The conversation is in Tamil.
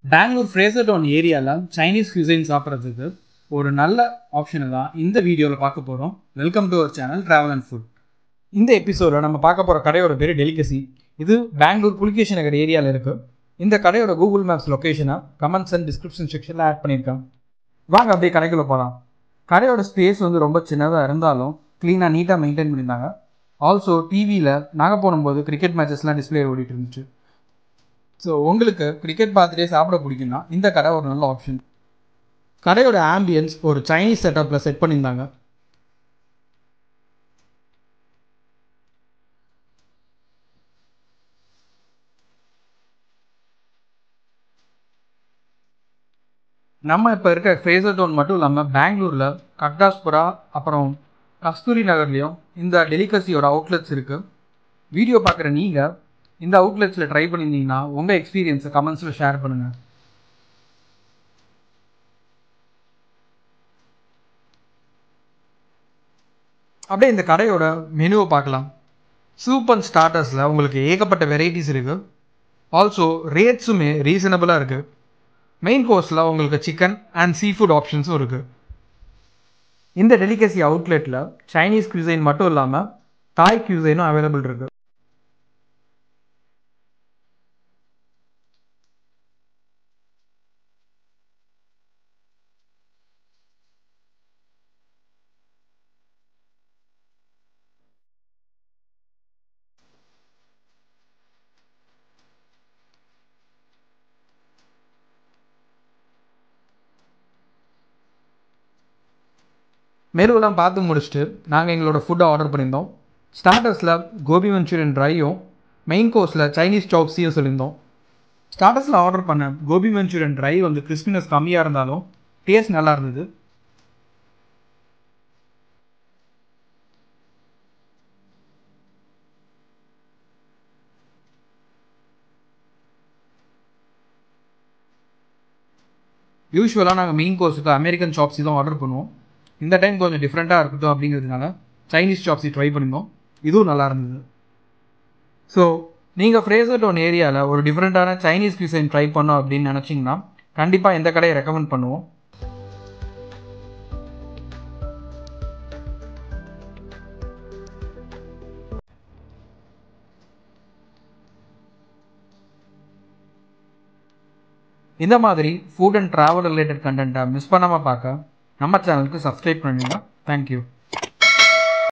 பெங்களூர் ஃப்ரேசர் டவுன் ஏரியாவில் சைனீஸ் cuisine சாப்பிட்றதுக்கு ஒரு நல்ல ஆப்ஷனை தான் இந்த வீடியோவில் பார்க்க போகிறோம் welcome to our channel travel and food இந்த எபிசோடில் நம்ம பார்க்க போகிற கடையோட பேர் டெலிகசி இது பெங்களூர் புலிகேஷன் நகர் ஏரியாவில் இருக்குது இந்த கடையோட கூகுள் மேப்ஸ் லொக்கேஷனை கமெண்ட்ஸ் அண்ட் டிஸ்கிரிப்ஷன் செக்ஷனில் ஆட் பண்ணியிருக்கேன் வாங்க அப்படியே கடைக்குள்ளே போகலாம் கடையோட ஸ்பேஸ் வந்து ரொம்ப சின்னதாக இருந்தாலும் க்ளீனாக நீட்டாக மெயின்டைன் பண்ணியிருந்தாங்க ஆல்சோ டிவியில் நாங்கள் போகும்போது கிரிக்கெட் மேட்சஸ்லாம் டிஸ்பிளே ஓடிட்டு இருந்துச்சு ஸோ உங்களுக்கு கிரிக்கெட் பார்த்துட்டே சாப்பிட பிடிக்கும்னா இந்த கடை ஒரு நல்ல ஆப்ஷன் கடையோட ஆம்பியன்ஸ் ஒரு சைனீஸ் செட்டப்பில் செட் பண்ணியிருந்தாங்க நம்ம இப்போ இருக்க ஃப்ரேசர் டவுன் மட்டும் இல்லாமல் பெங்களூரில் கக்டாஸ்புரா அப்புறம் கஸ்தூரி நகர்லேயும் இந்த டெலிகசியோட அவுட்லெட்ஸ் இருக்குது வீடியோ பார்க்குற நீங்கள் இந்த அவுட்லெட்ஸில் ட்ரை பண்ணியிருந்தீங்கன்னா உங்கள் எக்ஸ்பீரியன்ஸை கமெண்ட்ஸில் ஷேர் பண்ணுங்கள் அப்படியே இந்த கடையோட மெனுவை பார்க்கலாம் சூப் அண்ட் ஸ்டார்டர்ஸில் உங்களுக்கு ஏகப்பட்ட வெரைட்டிஸ் இருக்குது ஆல்சோ ரேட்ஸுமே ரீசனபிளாக இருக்குது மெயின் கோர்ஸில் உங்களுக்கு சிக்கன் அண்ட் சீ ஃபுட் ஆப்ஷன்ஸும் இருக்குது இந்த டெலிகசி அவுட்லெட்டில் சைனீஸ் cuisine மட்டும் இல்லாமல் தாய் cuisineம் அவைலபிள் இருக்குது மெனுவெல்லாம் பார்த்து முடிச்சுட்டு நாங்கள் எங்களோட ஃபுட்டை ஆர்டர் பண்ணியிருந்தோம் ஸ்டார்டர்ஸில் கோபி மஞ்சூரியன் ட்ரையும் மெயின் கோர்ஸில் சைனீஸ் சாப்ஸியும் சொல்லியிருந்தோம் ஸ்டார்டர்ஸில் ஆர்டர் பண்ண கோபி மஞ்சூரியன் ட்ரை வந்து கிறிஸ்பினஸ் கம்மியாக இருந்தாலும் டேஸ்ட் நல்லா இருந்தது யூஸ்வலாக நாங்கள் மெயின் கோர்ஸுக்கு அமெரிக்கன் சாப்ஸி தான் ஆர்டர் பண்ணுவோம் இந்த டைம் கொஞ்சம் டிஃப்ரெண்ட்டாக இருக்கட்டும் அப்படிங்கிறதுனால சைனீஸ் சாப்ஸி ட்ரை பண்ணியிருந்தோம் இதுவும் நல்லா இருந்தது ஸோ நீங்கள் ஃப்ரேசர் டவுன் ஏரியாவில் ஒரு டிஃப்ரெண்ட்டான சைனீஸ் cuisine ட்ரை பண்ணோம் அப்படின்னு நினச்சிங்கன்னா கண்டிப்பாக இந்த கடையை ரெக்கமெண்ட் பண்ணுவோம் இந்த மாதிரி ஃபுட் அண்ட் ட்ராவல் ரிலேட்டட் கண்டென்ட்டை மிஸ் பண்ணாமல் பார்க்க நம்ம சேனலுக்கு சப்ஸ்கிரைப் பண்ணிடுங்க தேங்க்யூ